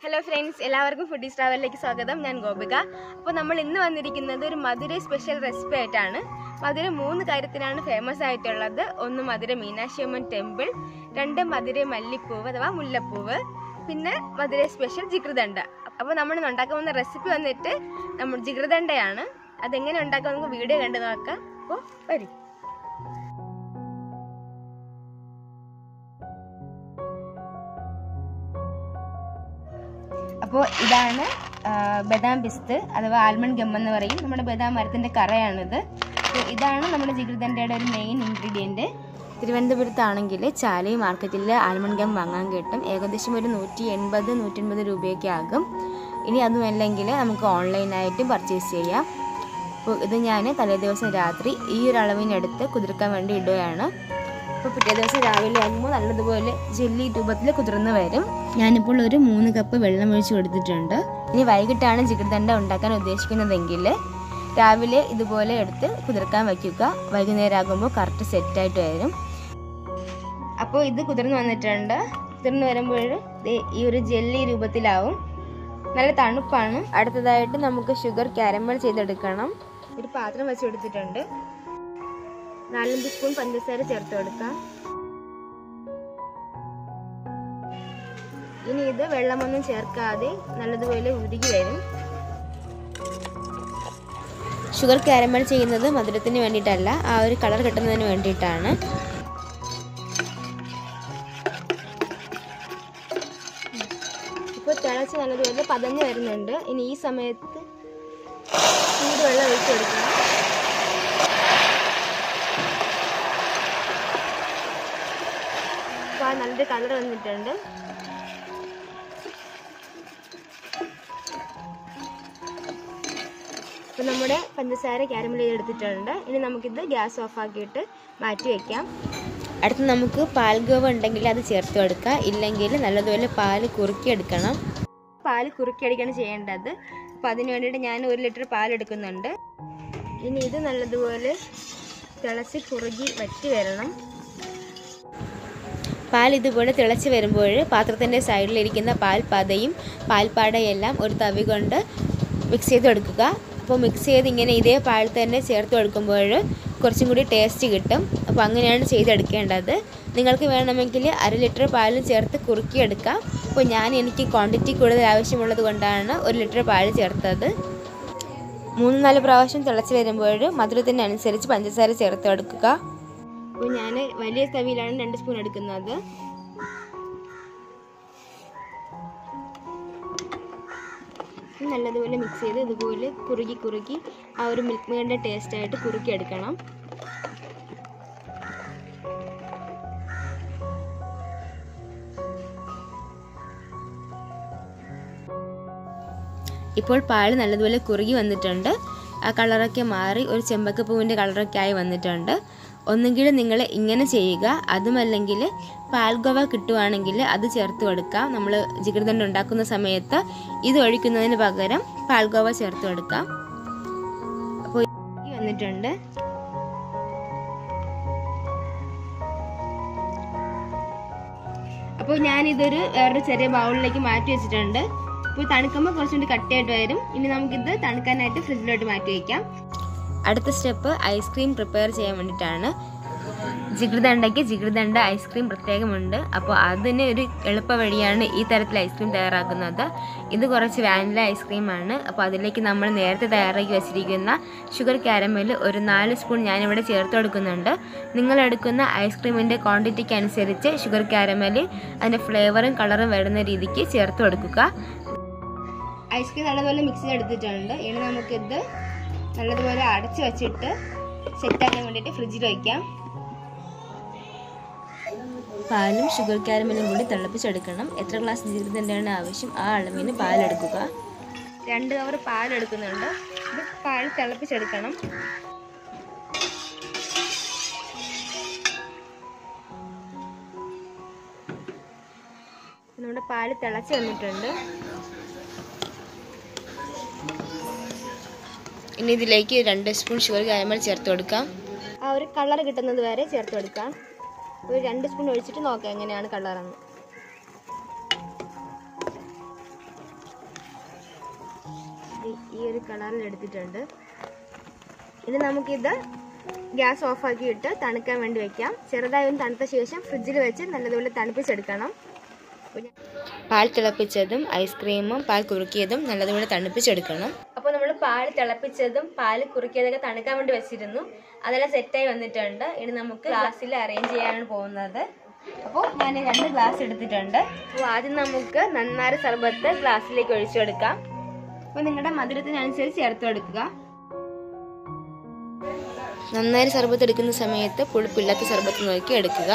hello friends എല്ലാവർക്കും foodies ട്രാവലിലേക്ക് സ്വാഗതം ഞാൻ ഗോപിക അപ്പോൾ നമ്മൾ ഇന്ന് വന്നിരിക്കുന്നത് ഒരു മധുര സ്പെഷ്യൽ റെസിപ്പി ആയിട്ടാണ് മധുര മൂന്ന് കാര്യത്തിനാണ് ഫേമസ് ആയിട്ടുള്ളത് ഒന്ന് മധുര മീനാക്ഷി അമ്മൻ ടെമ്പിൾ രണ്ട് മധുര മല്ലിപ്പൂവ് അഥവാ മുല്ലപ്പൂവ് പിന്നെ മധുര സ്പെഷ്യൽ ജിഗൃദണ്ഡ അപ്പോൾ നമ്മൾ ഇന്ന് ഉണ്ടാക്കാൻ പോകുന്ന റെസിപ്പി വന്നിട്ട് നമ്മൾ ജിഗൃദണ്ഡയാണ് അതെങ്ങനെ ഉണ്ടാക്കാൻ നമുക്ക് വീഡിയോ കണ്ടു നോക്കാം അപ്പോൾ വരും അപ്പോൾ ഇതാണ് ആ, ബദാം പിസ്ത് അഥവാ ആൽമണ്ട് ഗം എന്ന് പറയും നമ്മുടെ ബദാം മരത്തിൻ്റെ കറയാണിത് അപ്പോൾ ഇതാണ് നമ്മുടെ ജിഗൃദൻ്റെയുടെ ഒരു മെയിൻ ഇൻഗ്രീഡിയൻറ്റ് തിരുവനന്തപുരത്താണെങ്കിൽ ചാലി മാർക്കറ്റിൽ ആൽമണ്ട് ഗം വാങ്ങാൻ കിട്ടും ഏകദേശം ഒരു നൂറ്റി എൺപത് നൂറ്റൻപത് രൂപയൊക്കെ ആകും ഇനി അതുമല്ലെങ്കിൽ നമുക്ക് ഓൺലൈനായിട്ട് പർച്ചേസ് ചെയ്യാം അപ്പോൾ ഇത് ഞാൻ തലേ ദിവസം രാത്രി ഈ ഒരു അളവിനടുത്ത് കുതിർക്കാൻ വേണ്ടി ഇടുകയാണ് അപ്പോൾ പിറ്റേ ദിവസം രാവിലെ ആകുമ്പോൾ നല്ലതുപോലെ ജെല്ലി രൂപത്തിൽ കുതിർന്ന് വരും ഞാനിപ്പോൾ ഒരു മൂന്ന് കപ്പ് വെള്ളം ഒഴിച്ച് കൊടുത്തിട്ടുണ്ട് ഇനി വൈകിട്ടാണ് ജിഗർദണ്ഡ ഉണ്ടാക്കാൻ ഉദ്ദേശിക്കുന്നതെങ്കിൽ രാവിലെ ഇതുപോലെ എടുത്ത് കുതിർക്കാൻ വയ്ക്കുക വൈകുന്നേരം ആകുമ്പോൾ കറക്റ്റ് സെറ്റായിട്ട് വരും അപ്പോൾ ഇത് കുതിർന്ന് വന്നിട്ടുണ്ട് കുതിർന്ന് വരുമ്പോൾ ദേ ഈ ഒരു ജെല്ലി രൂപത്തിലാവും നല്ല തണുപ്പാണ് അടുത്തതായിട്ട് നമുക്ക് ഷുഗർ കാരമൽ ചെയ്തെടുക്കണം ഒരു പാത്രം വെച്ച് കൊടുത്തിട്ടുണ്ട് നാലഞ്ച് സ്പൂൺ പഞ്ചസാര ചേർത്ത് കൊടുക്കാം ഇനി ഇത് വെള്ളമൊന്നും ചേർക്കാതെ നല്ലതുപോലെ ഉരുകി വരും ഷുഗർ കാരമൽ ചെയ്യുന്നത് മധുരത്തിന് വേണ്ടിയിട്ടല്ല ആ ഒരു കളർ കിട്ടുന്നതിന് വേണ്ടിയിട്ടാണ് ഇപ്പോൾ തിളച്ച് നല്ലതുപോലെ പതഞ്ഞ് വരുന്നുണ്ട് ഇനി ഈ സമയത്ത് ചൂട് വെള്ളം ഒഴിച്ച് കൊടുക്കണം അപ്പോൾ ആ നല്ലൊരു കളർ വന്നിട്ടുണ്ട് അപ്പോൾ നമ്മുടെ പഞ്ചസാര ക്യാരമൽ ചെയ്തെടുത്തിട്ടുണ്ട് ഇനി നമുക്കിത് ഗ്യാസ് ഓഫ് ആക്കിയിട്ട് മാറ്റി വയ്ക്കാം അടുത്ത് നമുക്ക് പാൽഗോവ ഉണ്ടെങ്കിൽ അത് ചേർത്ത് കൊടുക്കുക ഇല്ലെങ്കിൽ നല്ലതുപോലെ പാല് കുറുക്കിയെടുക്കണം പാല് കുറുക്കിയെടുക്കുകയാണ് ചെയ്യേണ്ടത് അപ്പോൾ അതിന് വേണ്ടിയിട്ട് ഞാൻ ഒരു ലിറ്റർ പാൽ എടുക്കുന്നുണ്ട് ഇനി ഇത് നല്ലതുപോലെ തിളച്ച് കുറുകി വറ്റി വരണം പാൽ ഇതുപോലെ തിളച്ച് വരുമ്പോൾ പാത്രത്തിൻ്റെ സൈഡിലിരിക്കുന്ന പാൽപ്പാതയും പാൽപ്പാടയെല്ലാം ഒരു തവി കൊണ്ട് മിക്സ് ചെയ്ത് കൊടുക്കുക അപ്പോൾ മിക്സ് ചെയ്ത് ഇങ്ങനെ ഇതേ പാൽ തന്നെ ചേർത്ത് കൊടുക്കുമ്പോൾ കുറച്ചും കൂടി ടേസ്റ്റ് കിട്ടും അപ്പോൾ അങ്ങനെയാണ് ചെയ്തെടുക്കേണ്ടത് നിങ്ങൾക്ക് വേണമെങ്കിൽ അര ലിറ്റർ പാലും ചേർത്ത് കുറുക്കിയെടുക്കാം അപ്പോൾ ഞാൻ എനിക്ക് ക്വാണ്ടിറ്റി കൂടുതൽ ആവശ്യമുള്ളത് കൊണ്ടാണ് ഒരു ലിറ്റർ പാൽ ചേർത്തത് മൂന്ന് നാല് പ്രാവശ്യം തിളച്ച് വരുമ്പോൾ മധുരത്തിനനുസരിച്ച് പഞ്ചസാര ചേർത്ത് കൊടുക്കുക അപ്പോൾ ഞാൻ വലിയ തവിയിലാണ് രണ്ട് സ്പൂൺ എടുക്കുന്നത് നല്ലതുപോലെ മിക്സ് ചെയ്ത് ഇതുപോലെ കുറുകി കുറുകി ആ ഒരു മിൽക്ക് മെയ്ഡിൻ്റെ ടേസ്റ്റായിട്ട് കുറുക്കി എടുക്കണം ഇപ്പോൾ പാൽ നല്ലതുപോലെ കുറുകി വന്നിട്ടുണ്ട് ആ കളറൊക്കെ മാറി ഒരു ചെമ്പക്കപ്പൂവിൻ്റെ കളറൊക്കെ ആയി വന്നിട്ടുണ്ട് ഒന്നുകിൽ നിങ്ങൾ ഇങ്ങനെ ചെയ്യുക അതുമല്ലെങ്കിൽ പാൽഗോവ കിട്ടുവാണെങ്കിൽ അത് ചേർത്ത് കൊടുക്കാം നമ്മൾ ജിഗർദണ്ഡ ഉണ്ടാക്കുന്ന സമയത്ത് ഇത് ഒഴിക്കുന്നതിന് പകരം പാൽഗോവ ചേർത്ത് കൊടുക്കാം അപ്പോൾ ഈ വന്നിട്ടുണ്ട് അപ്പോൾ ഞാനിതൊരു വേറൊരു ചെറിയ ബൗളിലേക്ക് മാറ്റി വെച്ചിട്ടുണ്ട് ഇപ്പോൾ തണുക്കുമ്പോൾ കുറച്ചുകൂടി കട്ടിയായിട്ട് വരും ഇനി നമുക്കിത് തണുക്കാനായിട്ട് ഫ്രിഡ്ജിലോട്ട് മാറ്റി വയ്ക്കാം അടുത്ത സ്റ്റെപ്പ് ഐസ്ക്രീം പ്രിപ്പയർ ചെയ്യാൻ വേണ്ടിയിട്ടാണ് ജിഗൃദണ്ടയ്ക്ക് ജിഗൃദണ്ട ഐസ്ക്രീം പ്രത്യേകമുണ്ട് അപ്പോൾ അതിന് ഒരു എളുപ്പ വഴിയാണ് ഈ തരത്തിൽ ഐസ്ക്രീം തയ്യാറാക്കുന്നത് ഇത് കുറച്ച് വാനില ഐസ്ക്രീമാണ് അപ്പോൾ അതിലേക്ക് നമ്മൾ നേരത്തെ തയ്യാറാക്കി വെച്ചിരിക്കുന്ന ഷുഗർ കാരമൽ ഒരു നാല് സ്പൂൺ ഞാനിവിടെ ചേർത്ത് കൊടുക്കുന്നുണ്ട് നിങ്ങൾ എടുക്കുന്ന ഐസ്ക്രീമിൻ്റെ ക്വാണ്ടിറ്റിക്ക് അനുസരിച്ച് ഷുഗർ കാരമൽ അതിൻ്റെ ഫ്ലേവറും കളറും വരുന്ന രീതിക്ക് ചേർത്ത് കൊടുക്കുക ഐസ്ക്രീം നല്ലപോലെ മിക്സ് ചെയ്തെടുത്തിട്ടുണ്ട് ഇനി നമുക്കിത് നല്ലതുപോലെ അടച്ചു വെച്ചിട്ട് സെറ്റാക്കാൻ വേണ്ടിയിട്ട് ഫ്രിഡ്ജിൽ വയ്ക്കാം പാലും ഷുഗർ കാരമലും കൂടി തിളപ്പിച്ചെടുക്കണം എത്ര ഗ്ലാസ് ജീരകത്തിൻ്റെയാണ് ആവശ്യം ആ അളവിന് പാലെടുക്കുക രണ്ട് കവർ പാലെടുക്കുന്നുണ്ട് ഇത് പാൽ തിളപ്പിച്ചെടുക്കണം നമ്മുടെ പാല് തിളച്ച് വന്നിട്ടുണ്ട് ഇനി ഇതിലേക്ക് രണ്ട് സ്പൂൺ ഷുഗർ കാരമൽ ചേർത്ത് കൊടുക്കാം ആ ഒരു കളർ കിട്ടുന്നത് വരെ ചേർത്ത് കൊടുക്കാം ഒരു രണ്ട് സ്പൂൺ ഒഴിച്ചിട്ട് നോക്കാം എങ്ങനെയാണ് കളറെന്ന് ഈ ഒരു കളറിൽ എടുത്തിട്ടുണ്ട് ഇനി നമുക്കിത് ഗ്യാസ് ഓഫാക്കിയിട്ട് തണുക്കാൻ വേണ്ടി വെക്കാം ചെറുതായി ഒന്ന് തണുത്ത ശേഷം ഫ്രിഡ്ജിൽ വെച്ച് നല്ലതുപോലെ തണുപ്പിച്ചെടുക്കണം പാൽ തിളപ്പിച്ചതും ഐസ്ക്രീമും പാൽ കുറുക്കിയതും നല്ലതുപോലെ തണുപ്പിച്ചെടുക്കണം അപ്പോൾ നമ്മൾ പാൽ തിളപ്പിച്ചതും പാൽ കുറുക്കിയതൊക്കെ തണുക്കാൻ വേണ്ടി വെച്ചിരുന്നു അതെല്ലാം സെറ്റായി വന്നിട്ടുണ്ട് ഇനി നമുക്ക് ഗ്ലാസ്സിൽ അറേഞ്ച് ചെയ്യാനാണ് പോകുന്നത് അപ്പോൾ ഞാൻ രണ്ട് ഗ്ലാസ് എടുത്തിട്ടുണ്ട് അപ്പോൾ ആദ്യം നമുക്ക് നന്നാരി സർബത്ത് ഗ്ലാസ്സിലേക്ക് ഒഴിച്ചെടുക്കാം അപ്പോൾ നിങ്ങളുടെ മധുരത്തിനനുസരിച്ച് ചേർത്ത് കൊടുക്കുക നന്നായി സർബത്ത് എടുക്കുന്ന സമയത്ത് പുളിപ്പില്ലാത്ത സർബത്ത് നോക്കി എടുക്കുക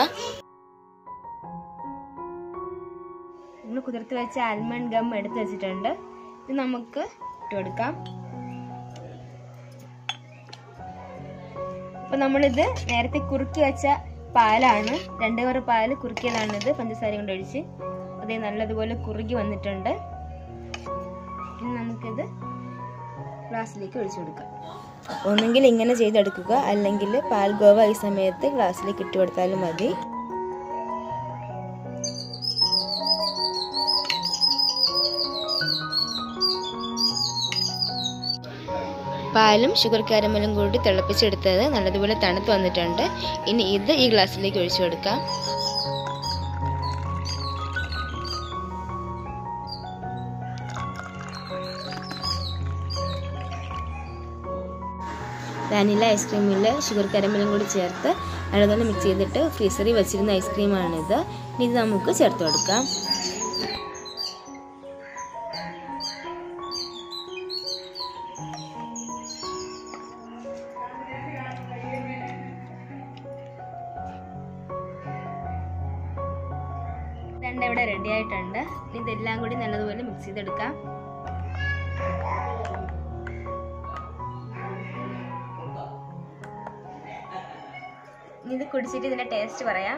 നമ്മൾ കുതിർത്ത് വെച്ച ആൽമണ്ട് ഗം എടുത്ത് വെച്ചിട്ടുണ്ട് ഇത് നമുക്ക് ഇട്ട് കൊടുക്കാം അപ്പൊ നമ്മളിത് നേരത്തെ കുറുക്കി വെച്ച പാലാണ് രണ്ട് കവർ പാല് കുറുക്കിയതാണിത് പഞ്ചസാര കൊണ്ട് ഒഴിച്ച് അതേ നല്ലതുപോലെ കുറുകി വന്നിട്ടുണ്ട് ഇനി നമുക്കിത് ഗ്ലാസ്സിലേക്ക് ഒഴിച്ചു കൊടുക്കാം ഒന്നെങ്കിൽ ഇങ്ങനെ ചെയ്തെടുക്കുക അല്ലെങ്കിൽ പാൽഗോവ ഈ സമയത്ത് ഗ്ലാസ്സിലേക്ക് ഇട്ട് കൊടുത്താലും മതി പാലും ഷുഗർ കാരമലും കൂടി തിളപ്പിച്ചെടുത്തത് നല്ലതുപോലെ തണുത്ത് വന്നിട്ടുണ്ട് ഇനി ഇത് ഈ ഗ്ലാസ്സിലേക്ക് ഒഴിച്ചു കൊടുക്കാം വാനില ഐസ്ക്രീമിൽ ഷുഗർ കാരമലും കൂടി ചേർത്ത് നല്ലതുപോലെ മിക്സ് ചെയ്തിട്ട് ഫ്രീസറിൽ വെച്ചിരുന്ന ഐസ്ക്രീമാണിത് ഇനി ഇത് നമുക്ക് ചേർത്ത് കൊടുക്കാം രണ്ട് ഇവിടെ റെഡി ആയിട്ടുണ്ട് ഇനി ഇതെല്ലാം കൂടി നല്ലതുപോലെ മിക്സ് ചെയ്തെടുക്കാം ഇനി ഇത് കുടിച്ചിട്ട് ഇതിന്റെ ടേസ്റ്റ് പറയാം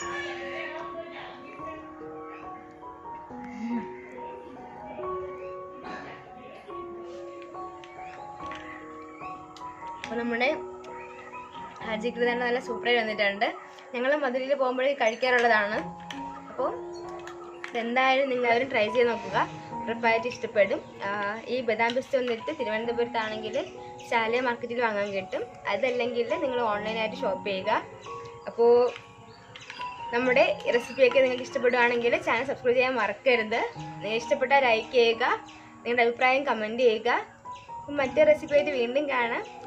അപ്പോൾ നമ്മുടെ ഹാജികൃത നല്ല സൂപ്പറായി വന്നിട്ടുണ്ട് ഞങ്ങൾ മധുരയിൽ പോകുമ്പോഴേ കഴിക്കാറുള്ളതാണ് അപ്പോൾ ഇതെന്തായാലും നിങ്ങളവരും ട്രൈ ചെയ്ത് നോക്കുക ഉറപ്പായിട്ട് ഇഷ്ടപ്പെടും ആഹ് ഈ ബദാം പിസ്ത വന്നിട്ട് തിരുവനന്തപുരത്താണെങ്കിൽ ശാലിയ മാർക്കറ്റിൽ വാങ്ങാൻ കിട്ടും അതല്ലെങ്കിൽ നിങ്ങൾ ഓൺലൈനായിട്ട് ഷോപ്പ് ചെയ്യുക അപ്പോൾ നമ്മുടെ റെസിപ്പിയൊക്കെ നിങ്ങൾക്ക് ഇഷ്ടപ്പെടുവാണെങ്കിൽ ചാനൽ സബ്സ്ക്രൈബ് ചെയ്യാൻ മറക്കരുത് നിങ്ങൾ ഇഷ്ടപ്പെട്ടാൽ ലൈക്ക് ചെയ്യുക നിങ്ങളുടെ അഭിപ്രായം കമൻറ്റ് ചെയ്യുക അപ്പം മറ്റേ റെസിപ്പിയായിട്ട് വീണ്ടും കാണാം